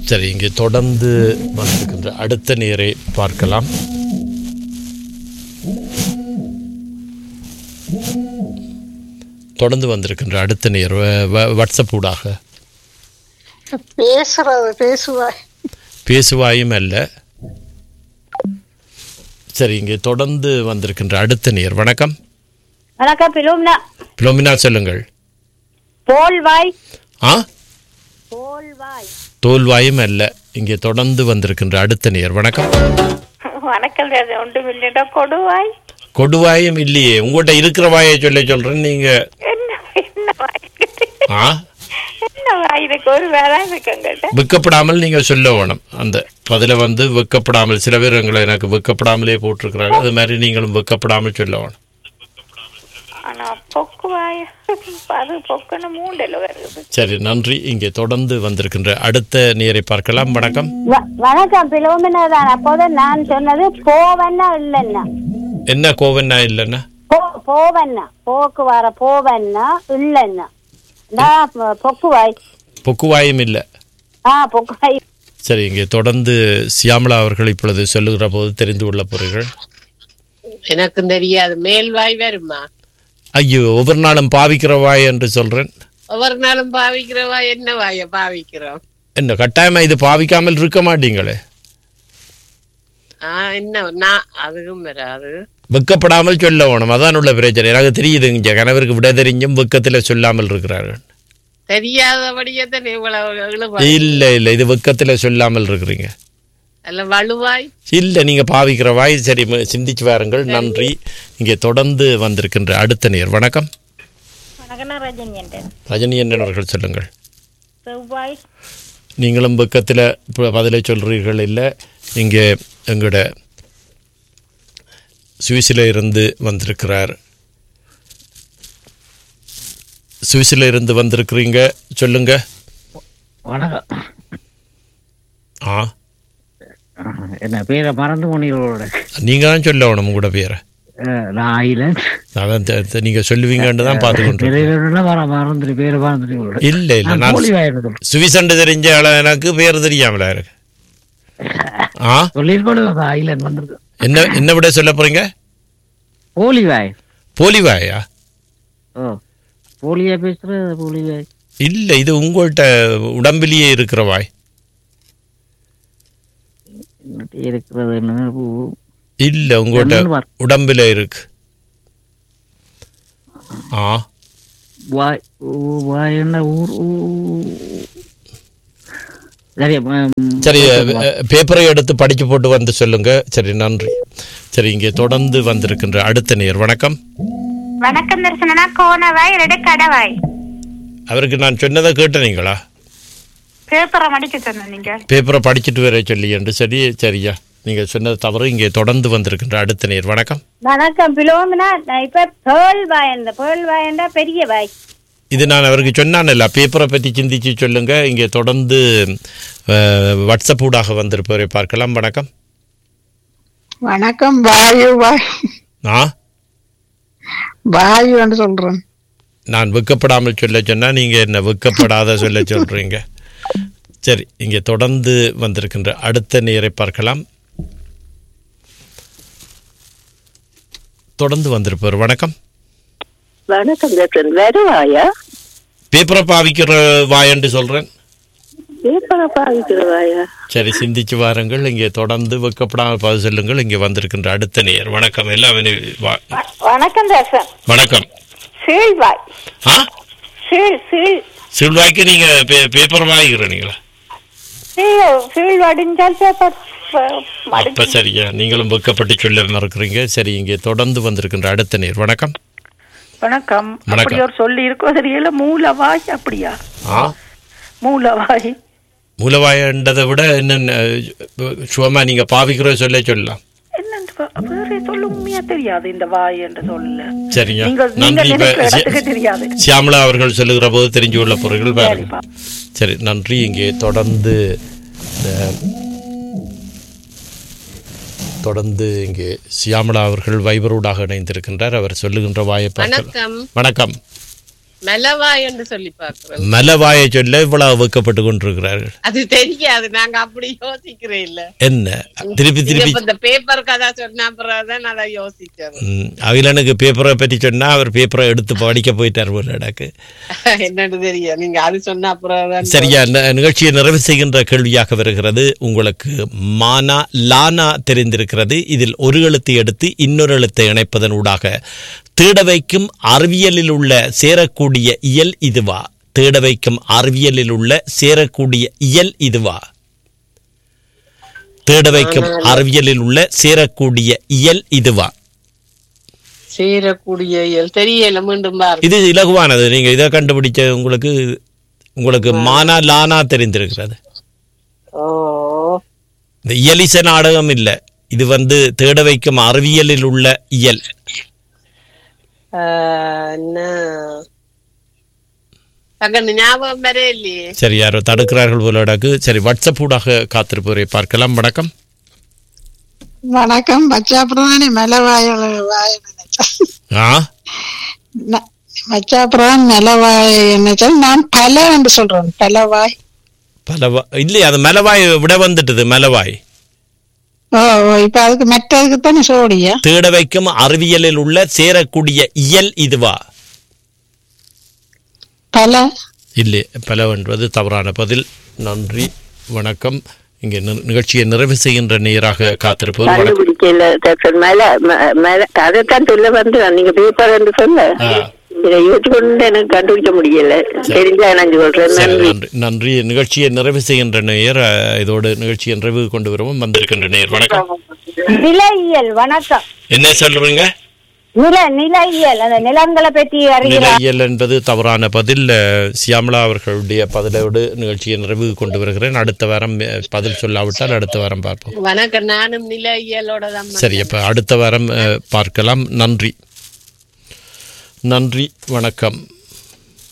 சரி இங்கே தொடர்ந்து வந்திருக்கின்ற அடுத்த நேரை பார்க்கலாம் தொடர்ந்து வந்திருக்கின்ற அடுத்த நேர் வ- வ- வாட்ஸ்அப் ஊடாக பேசுறது பேசுவாய் பேசுவாயும் அல்ல சரி இங்கே தொடர்ந்து வந்திருக்கின்ற அடுத்த நேர் வணக்கம் வணக்கம் பிலோம்னா பிலோமினா சொல்லுங்கள் போல்வாய் ஆ போல்வாய் தோல்வாயும் அல்ல இங்கே தொடர்ந்து வந்திருக்கின்ற அடுத்த நேர் வணக்கம் வணக்கம் ஒன்று இல்லைடா கொடுவாய் கொடுவாயும் இல்லையே உங்கள்கிட்ட இருக்கிற வாயை சொல்ல சொல்றேன் நீங்க என்ன என்ன வாய் ஆ என்ன வாய் இதுக்கு ஒரு வேலை இருக்குங்கிட்ட வெக்கப்படாமல் நீங்க சொல்ல வேணும் அந்த பதில வந்து வெக்கப்படாமல் சில பேர் எங்களை எனக்கு வெக்கப்படாமலே போட்டிருக்கிறாங்க அது மாதிரி நீங்களும் வெக்கப்படாமல் சொல்ல வேணும் ஆனா பொக்கு வாய் அது பொக்குன்னு மூண்டில் வருது சரி நன்றி இங்கே தொடர்ந்து வந்திருக்கின்ற அடுத்த நேரை பார்க்கலாம் வணக்கம் வணக்கம் பிலோமினா தான் அப்போதான் நான் சொன்னது போவன்னா இல்லைன்னா என்ன கோவன்னா இல்லைன்னா போ போவன்னா போக்கு வர போவன்னா இல்லைன்னா நான் பொக்குவாய் பொக்குவாயும் இல்லை ஆ பொக்குவாய் சரி இங்கே தொடர்ந்து சியாமளா அவர்கள் இப்பொழுது சொல்லுகிற போது தெரிந்து கொள்ள போறீர்கள் எனக்கும் தெரியாது மேல்வாய் வருமா ஐயோ ஒவ்வொரு நாளும் பாவிக்கிற வாய் என்று சொல்றேன் ஒவ்வொரு நாளும் பாவிக்கிறவா என்ன வாய பாவிக்கிறோம் என்ன கட்டாயமா இது பாவிக்காமல் இருக்க மாட்டீங்களே ஆ என்ன நான் அதுவும் வராது வெக்கப்படாமல் சொல்ல வேணும் அதான் உள்ள பிரச்சனை எனக்கு தெரியுது இங்க கணவருக்கு விட தெரிஞ்சும் வெக்கத்தில் சொல்லாமல் இருக்கிறார்கள் தெரியாதபடியே தான் இவ்வளவு இழுபா இல்ல இல்ல இது வெக்கத்தில் சொல்லாமல் இருக்கிறீங்க அல்ல வலுவாய் இல்ல நீங்க பாவிக்கிற வாய் சரி ம- சிந்திச்சு வாருங்கள் நன்றி இங்கே தொடர்ந்து வந்திருக்கின்ற அடுத்த நேர் வணக்கம் வணக்கம் ரஜினி என்றேன் ரஜினி அவர்கள் சொல்லுங்கள் செவ்வாய் நீங்களும் பக்கத்தில் பதிலை சொல்கிறீர்கள் இல்லை இங்கே எங்களோட சுவிஸில் இருந்து வந்திருக்கிறார் சுவிஸில் இருந்து வந்திருக்கிறீங்க சொல்லுங்க வணக்கம் ஆ என்ன பேரை மறந்து போனீங்களோட நீங்கள் தான் சொல்லணும் உங்களோட பேரை நான் ஐலண்ட் அதான் தெ- தெ- நீங்க சொல்லுவீங்கன்னு தான் பார்த்துக்கொண்டு வர மறந்துட்டு பேரை மறந்துட்டு இல்லை இல்லை நான் போலிவாயிருக்கும் சுவிசண்டு தெரிஞ்ச ஆள எனக்கு பேர் தெரியாமலா இருக்கு ஆ சொல்லியிருக்கோம் ஐலண்ட் வந்திருக்கு என்ன என்ன விட சொல்ல போறீங்க போலிவாய் போலிவாயா ஓ போலியா பேசுற போலிவாய் இல்லை இது உங்கள்கிட்ட உடம்பிலேயே இருக்கிற வாய் என்னட்டு இருக்கிறது என்ன பூ இல்ல உங்கள்கிட்ட என்னன்னு பாரு. உடம்புல இருக்கு ஆ வாய் ஊ, வாய் என்ன ஊர் ஊ. சரி ம், சரி அஹ், பேப்பரை எடுத்து படிச்சு போட்டு வந்து சொல்லுங்க சரி நன்றி சரி இங்கே தொடர்ந்து வந்திருக்கின்ற அடுத்த நேர் வணக்கம் வணக்கம் தரிசனா கோணவாய் ரெடு கடவாய் அவருக்கு நான் சொன்னதை கேட்டனீங்களா பேப்பரை மடிக்க சொன்ன நீங்க பேப்பரை படிச்சுட்டு வர சொல்லி என்று சரி சரியா நீங்க சொன்னது தவறு இங்கே தொடர்ந்து வந்திருக்கின்ற அடுத்த நேர் வணக்கம் வணக்கம் பிலோமினா நான் இப்ப பேர்ல் வாய் அந்த பேர்ல் வாயண்டா பெரிய வாய் இது நான் அவருக்கு சொன்னானல்ல பேப்பரை பற்றி சிந்திச்சு சொல்லுங்க இங்கே தொடர்ந்து அஹ், வாட்ஸ்அப் ஊடாக வந்திருப்பவரை பார்க்கலாம் வணக்கம் வணக்கம் வாயு வாய் ஆ வாயுன்னு சொல்றேன் நான் வெக்கப்படாமல் சொல்ல சொன்னா நீங்க என்ன வெக்கப்படாத சொல்ல சொல்றீங்க சரி இங்கே தொடர்ந்து வந்திருக்கின்ற அடுத்த நேரை பார்க்கலாம் தொடர்ந்து வந்திருப்பவர் வணக்கம் வணக்கம் டாக்டர் வருவாயா பேப்பரை பாவிக்கிற வாயன்று சொல்றேன் பேப்பரை பாவிக்கிறவாயா சரி சிந்திச்சு வாருங்கள் இங்கே தொடர்ந்து வெக்கப்படாமல் பதில் சொல்லுங்கள் இங்கே வந்திருக்கின்ற அடுத்த நேர் வணக்கம் எல்லாம் இனி வா- வணக்கம் தர்சன் வணக்கம் சீழ்வாய் ஆ சீழ் சீழ் சில்வாய்க்கு நீங்க பே- பேப்பர் வாங்கிக்கிறீங்களா சீழ் சீழ் வடிஞ்சால் பேப்பர் அப்ப சரியா நீங்களும் வெக்கப்பட்டு சொல்ல மறக்கிறீங்க சரி இங்கே தொடர்ந்து வந்திருக்கின்ற அடுத்த நேர் வணக்கம் வணக்கம் வணக்கம். அப்படி ஒரு சொல்லி இருக்கோ தெரியல மூலவாய் அப்படியா ஆ மூலவாய் மூலவாயன்றதை விட என்ன சுகமா நீங்க பாவிக்கிற சொல்ல சொல்லலாம் என்னன்னு பா- வேற சொல்ல உண்மையா தெரியாது இந்த வாய் என்று சொல்ல சரிங்க நீங்க நீங்க நன்றி இப்ப நினைக்கிற சி- இடத்துக்கு தெரியாது சியாமளா அவர்கள் சொல்லுகிற போது தெரிஞ்சு கொள்ள பொருட்கள் பாருங்க சரிப்பா. சரி நன்றி இங்கே தொடர்ந்து இந்த தொடர்ந்து இங்கே சியாமளா அவர்கள் வைபரூடாக இணைந்திருக்கின்றார் அவர் சொல்லுகின்ற வாயை பார்க்கலாம் வணக்கம் வணக்கம் மெலவாய் என்று சொல்லி பாக்குறோம் மலவாயை சொல்ல இவ்வளவு வைக்கப்பட்டு கொண்டிருக்கிறார்கள் அது தெரியாது நாங்க அப்படி யோசிக்கிறேன் இல்ல என்ன திருப்பி நீங்க திருப்பி இப்ப இந்த பேப்பர் கதை சொன்ன அப்புறம் தான் அதை யோசிச்சேன் ம், அகிலனுக்கு பேப்பரை பற்றி சொன்னா அவர் பேப்பரை எடுத்து படிக்க போயிட்டார் போல எனக்கு என்னன்னு தெரியும் நீங்க அது சொன்ன அப்புறம் தான் சரியா ந- நிகழ்ச்சியை நிறைவு செய்கின்ற கேள்வியாக வருகிறது உங்களுக்கு மானா லானா தெரிந்திருக்கிறது இதில் ஒரு எழுத்தை எடுத்து இன்னொரு எழுத்தை இணைப்பதன் ஊடாக தேட வைக்கும் அறிவியலில் உள்ள சேரக்கூடிய இயல் இதுவா தேட வைக்கும் அறிவியலில் உள்ள சேரக்கூடிய இயல் இதுவா தேட வைக்கும் அறிவியலில் உள்ள சேரக்கூடிய இயல் இதுவா சேரக்கூடிய இயல் தெரியல மீண்டும் பாரு இது இலகுவானது நீங்க இதை கண்டுபிடிச்ச உங்களுக்கு உங்களுக்கு மானா லானா தெரிந்திருக்கிறது ஓ இந்த இயலிச நாடகம் இல்ல இது வந்து தேட வைக்கும் அறிவியலில் உள்ள இயல் ஆஹ், என்ன அங்க ஞாபகம் வரே இல்லையே சரி யாரோ தடுக்கிறார்கள் போலடாக்கு சரி வாட்ஸ்அப் ஊடாக காத்திருப்பவரை பார்க்கலாம் வணக்கம் வணக்கம் பச்சாப்புறம் மெலவாய வாய நினைச்சேன் ஆ ந- பச்சாப்புறம் மெலவாய நினைச்சேன் நான் பல என்று சொல்றேன் பலவாய் பலவா இல்லையே அது மெலவாய் விட வந்துட்டது மெலவாய் ஓ ஓ, இப்ப அதுக்கு மெட்டதுக்கு தானே சோடியா தேட வைக்கும் அறிவியலில் உள்ள சேரக்கூடிய இயல் இதுவா பல இல்லை பலவென்பது தவறான பதில் நன்றி வணக்கம் இங்கே நி- நிகழ்ச்சியை நிறைவு செய்கின்ற நேராக காத்திருப்பவர் வணக்கம் கண்டுபிடிக்கல டாக்டர் மேல ம- மேல அதைத்தான் சொல்ல வந்து நீங்க பேப்பர் என்று சொல்ல ஆ. இதை யோசிச்சு கொண்டு எனக்கு கண்டுபிடிக்க முடியல தெரிஞ்சா நான் சொல்றேன் சரி, நன்றி நன்றி நன்றி நிகழ்ச்சியை நிறைவு செய்கின்ற நேயர் அஹ், இதோடு நிகழ்ச்சியை நிறைவு கொண்டு வருவோம் வந்திருக்கின்ற நேயர் வணக்கம் நிலையியல் வணக்கம் என்ன சொல்றீங்க நில நிலையியல் அந்த நிலங்களை பற்றி அறிகிறார் நிலையியல் என்பது தவறான பதில் அஹ், சியாமளா அவர்களுடைய பதிலோடு நிகழ்ச்சியை நிறைவு கொண்டு வருகிறேன் அடுத்த வாரம் அஹ், பதில் சொல்லாவிட்டால் அடுத்த வாரம் பார்ப்போம் வணக்கம் நானும் நில இயலோட தான் சரி அப்ப அடுத்த வாரம் அஹ், பார்க்கலாம் நன்றி நன்றி வணக்கம்